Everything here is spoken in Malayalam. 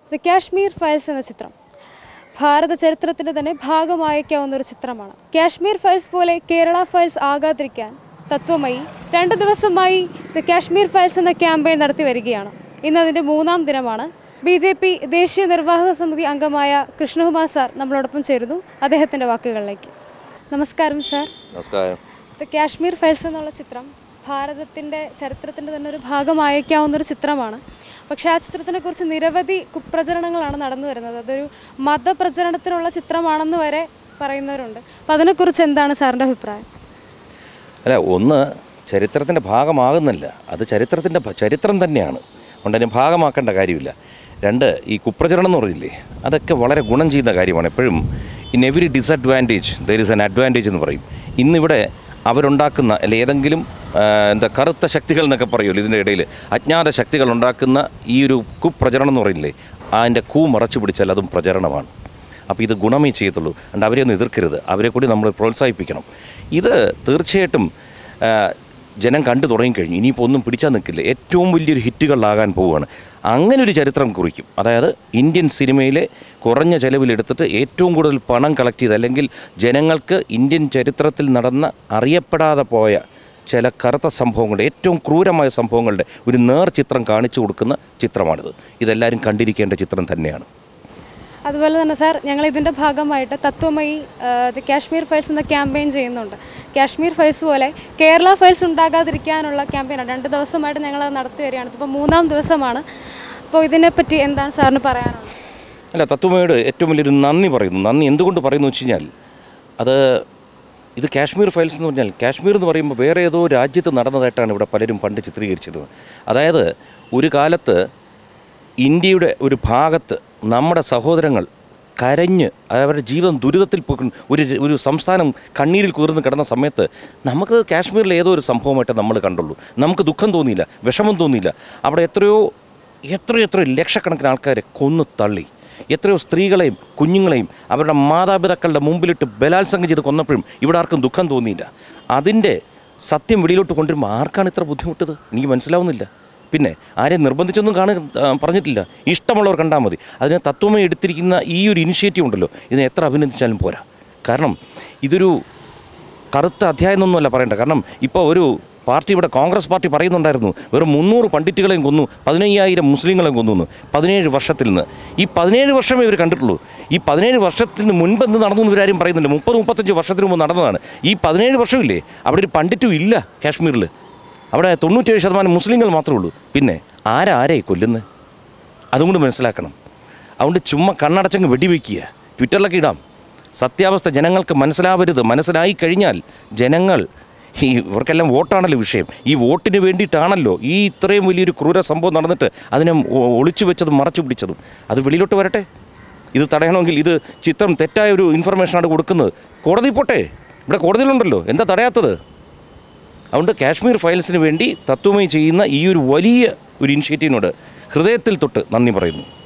ദ കാശ്മീർ ഫയൽസ് എന്ന ചിത്രം ഭാരത ചരിത്രത്തിൻ്റെ തന്നെ ഭാഗമായേക്കാവുന്ന ഒരു ചിത്രമാണ് കാശ്മീർ ഫയൽസ് പോലെ കേരള ഫയൽസ് ആകാതിരിക്കാൻ തത്വമയി രണ്ട് ദിവസമായി ദ കാശ്മീർ ഫയൽസ് എന്ന ക്യാമ്പയിൻ നടത്തി വരികയാണ് ഇന്ന് അതിൻ്റെ മൂന്നാം ദിനമാണ് ബി ജെ പി ദേശീയ നിർവാഹക സമിതി അംഗമായ കൃഷ്ണകുമാർ സാർ നമ്മളോടൊപ്പം ചേരുന്നു അദ്ദേഹത്തിൻ്റെ വാക്കുകളിലേക്ക് നമസ്കാരം സാർ നമസ്കാരം ദ കാശ്മീർ ഫയൽസ് എന്നുള്ള ചിത്രം ഭാരതത്തിൻ്റെ ചരിത്രത്തിൻ്റെ തന്നെ ഒരു ഭാഗമായേക്കാവുന്ന ഒരു ചിത്രമാണ് പക്ഷേ ആ ചിത്രത്തിനെ കുറിച്ച് നിരവധി കുപ്രചരണങ്ങളാണ് നടന്നു വരുന്നത് അതൊരു മതപ്രചരണത്തിനുള്ള ചിത്രമാണെന്ന് വരെ പറയുന്നവരുണ്ട് അപ്പം അതിനെക്കുറിച്ച് എന്താണ് സാറിൻ്റെ അഭിപ്രായം അല്ല ഒന്ന് ചരിത്രത്തിൻ്റെ ഭാഗമാകുന്നില്ല അത് ചരിത്രത്തിൻ്റെ ഭ- ചരിത്രം തന്നെയാണ് അതുകൊണ്ട് അതിന് ഭാഗമാക്കേണ്ട കാര്യമില്ല രണ്ട് ഈ കുപ്രചരണം എന്ന് പറഞ്ഞില്ലേ അതൊക്കെ വളരെ ഗുണം ചെയ്യുന്ന കാര്യമാണ് എപ്പോഴും in every disadvantage there is an advantage എന്ന് പറയും ഇന്നിവിടെ അവരുണ്ടാക്കുന്ന അല്ലെ ഏതെങ്കിലും ആ, എന്താ കറുത്ത ശക്തികൾ എന്നൊക്കെ പറയുമല്ലോ ഇതിൻ്റെ ഇടയിൽ അജ്ഞാത ശക്തികൾ ഉണ്ടാക്കുന്ന ഈ ഒരു കുപ്രചരണം എന്ന് പറയില്ലേ അതിൻ്റെ കൂ മറച്ചു പിടിച്ചാൽ അതും പ്രചരണമാണ് അപ്പോൾ ഇത് ഗുണമേ ചെയ്യത്തുള്ളൂ അതുകൊണ്ട് അവരെ ഒന്നും എതിർക്കരുത് അവരെ കൂടി നമ്മൾ പ്രോത്സാഹിപ്പിക്കണം ഇത് തീർച്ചയായിട്ടും ആ, ജനം കണ്ടു തുടങ്ങിക്കഴിഞ്ഞു ഇനിയിപ്പോൾ ഒന്നും പിടിച്ചാൽ നിൽക്കില്ല ഏറ്റവും വലിയൊരു ഹിറ്റുകളിലാകാൻ പോവുകയാണ് അങ്ങനെ ഒരു ചരിത്രം കുറിക്കും അതായത് ഇന്ത്യൻ സിനിമയിലെ കുറഞ്ഞ ചെലവിലെടുത്തിട്ട് ഏറ്റവും കൂടുതൽ പണം കളക്ട് ചെയ്ത് അല്ലെങ്കിൽ ജനങ്ങൾക്ക് ഇന്ത്യൻ ചരിത്രത്തിൽ നടന്ന അറിയപ്പെടാതെ പോയ ചില കറുത്ത സംഭവങ്ങളുടെ ഏറ്റവും ക്രൂരമായ സംഭവങ്ങളുടെ ഒരു നേർ ചിത്രം കാണിച്ചു കൊടുക്കുന്ന ചിത്രമാണിത് ഇതെല്ലാവരും കണ്ടിരിക്കേണ്ട ചിത്രം തന്നെയാണ് അതുപോലെ തന്നെ സാർ ഞങ്ങൾ ഇതിൻ്റെ ഭാഗമായിട്ട് തത്വമയി ദ കാശ്മീർ ഫയൽസ് എന്ന ക്യാമ്പയിൻ ചെയ്യുന്നുണ്ട് കാശ്മീർ ഫയൽസ് പോലെ കേരള ഫയൽസ് ഉണ്ടാകാതിരിക്കാനുള്ള ക്യാമ്പയിനാണ് രണ്ട് ദിവസമായിട്ട് ഞങ്ങൾ അത് നടത്തി വരികയാണ് ഇപ്പോൾ മൂന്നാം ദിവസമാണ് അപ്പോൾ ഇതിനെപ്പറ്റി എന്താണ് സാറിന് പറയാനുള്ളത് അല്ല തത്വമയോട് ഏറ്റവും വലിയൊരു നന്ദി പറയുന്നു നന്ദി എന്തുകൊണ്ട് പറയുന്നു വെച്ച് കഴിഞ്ഞാൽ അത് ഇത് കാശ്മീർ ഫയൽസ് എന്ന് പറഞ്ഞാൽ കാശ്മീർ എന്ന് പറയുമ്പോൾ വേറെ ഏതോ രാജ്യത്ത് നടന്നതായിട്ടാണ് ഇവിടെ പലരും പണ്ട് ചിത്രീകരിച്ചിരുന്നത് അതായത് ഒരു കാലത്ത് ഇന്ത്യയുടെ ഒരു ഭാഗത്ത് നമ്മുടെ സഹോദരങ്ങൾ കരഞ്ഞ് അവരുടെ ജീവിതം ദുരിതത്തിൽ പോയി ഒരു ഒരു സംസ്ഥാനം കണ്ണീരിൽ കുതിർന്ന് കിടന്ന സമയത്ത് നമുക്ക് കാശ്മീരിലെ ഏതോ ഒരു സംഭവമായിട്ട് നമ്മൾ കണ്ടുള്ളൂ നമുക്ക് ദുഃഖം തോന്നിയില്ല വിഷമം തോന്നിയില്ല അവിടെ എത്രയോ എത്രയോ എത്രയോ ലക്ഷക്കണക്കിന് ആൾക്കാരെ കൊന്നു തള്ളി എത്രയോ സ്ത്രീകളെയും കുഞ്ഞുങ്ങളെയും അവരുടെ മാതാപിതാക്കളുടെ മുമ്പിലിട്ട് ബലാത്സംഗം ചെയ്ത് കൊന്നപ്പോഴും ഇവിടെ ആർക്കും ദുഃഖം തോന്നിയില്ല അതിൻ്റെ സത്യം വെളിയിലോട്ട് കൊണ്ടുവരുമ്പോൾ ആർക്കാണ് ഇത്ര ബുദ്ധിമുട്ടത് എനിക്ക് മനസ്സിലാവുന്നില്ല പിന്നെ ആരെയും നിർബന്ധിച്ചൊന്നും കാണാൻ ആ, പറഞ്ഞിട്ടില്ല ഇഷ്ടമുള്ളവർ കണ്ടാൽ മതി അതിനെ തത്വമേ എടുത്തിരിക്കുന്ന ഈ ഒരു ഇനിഷ്യേറ്റീവ് ഉണ്ടല്ലോ ഇതിനെ എത്ര അഭിനന്ദിച്ചാലും പോരാ കാരണം ഇതൊരു കറുത്ത അധ്യായം എന്നൊന്നുമല്ല പറയേണ്ട കാരണം ഇപ്പോൾ ഒരു പാർട്ടി ഇവിടെ കോൺഗ്രസ് പാർട്ടി പറയുന്നുണ്ടായിരുന്നു വെറും മുന്നൂറ് പണ്ഡിറ്റുകളെയും കൊന്നു പതിനയ്യായിരം മുസ്ലിങ്ങളെയും കൊന്നു എന്ന് പതിനേഴ് വർഷത്തിൽ നിന്ന് ഈ പതിനേഴ് വർഷമേ ഇവർ കണ്ടിട്ടുള്ളൂ ഈ പതിനേഴ് വർഷത്തിന് മുൻപ് എന്ത് നടന്നു എന്ന് ഇവരാരും പറയുന്നുണ്ട് മുപ്പത് മുപ്പത്തഞ്ച് വർഷത്തിന് മുമ്പ് നടന്നതാണ് ഈ പതിനേഴ് വർഷമില്ലേ അവിടെ ഒരു പണ്ഡിറ്റും ഇല്ല കാശ്മീരിൽ അവിടെ തൊണ്ണൂറ്റേഴ് ശതമാനം മുസ്ലിങ്ങൾ മാത്രമേ ഉള്ളൂ പിന്നെ ആരാ ആരെയും കൊല്ലുന്നത് അതും കൂടി മനസ്സിലാക്കണം അതുകൊണ്ട് ചുമ്മാ കണ്ണടച്ചങ്ങ് വെടിവെക്കുക ട്വിറ്ററിലൊക്കെ ഇടാം സത്യാവസ്ഥ ജനങ്ങൾക്ക് മനസ്സിലാവരുത് മനസ്സിലായി കഴിഞ്ഞാൽ ജനങ്ങൾ ഈ ഇവർക്കെല്ലാം വോട്ടാണല്ലോ വിഷയം ഈ വോട്ടിന് വേണ്ടിയിട്ടാണല്ലോ ഈ ഇത്രയും വലിയൊരു ക്രൂര സംഭവം നടന്നിട്ട് അതിനെ ഒ- ഒളിച്ചു വെച്ചതും മറച്ചു പിടിച്ചതും അത് വെളിയിലോട്ട് വരട്ടെ ഇത് തടയണമെങ്കിൽ ഇത് ചിത്രം തെറ്റായ ഒരു ഇൻഫർമേഷനാണ് കൊടുക്കുന്നത് കോടതി പോട്ടെ ഇവിടെ കോടതിയിലുണ്ടല്ലോ എന്താ തടയാത്തത് അതുകൊണ്ട് കാശ്മീർ ഫയൽസിന് വേണ്ടി തത്വമയി ചെയ്യുന്ന ഈ ഒരു വലിയ ഒരു ഇനിഷ്യേറ്റീവിനോട് ഹൃദയത്തിൽ തൊട്ട് നന്ദി പറയുന്നു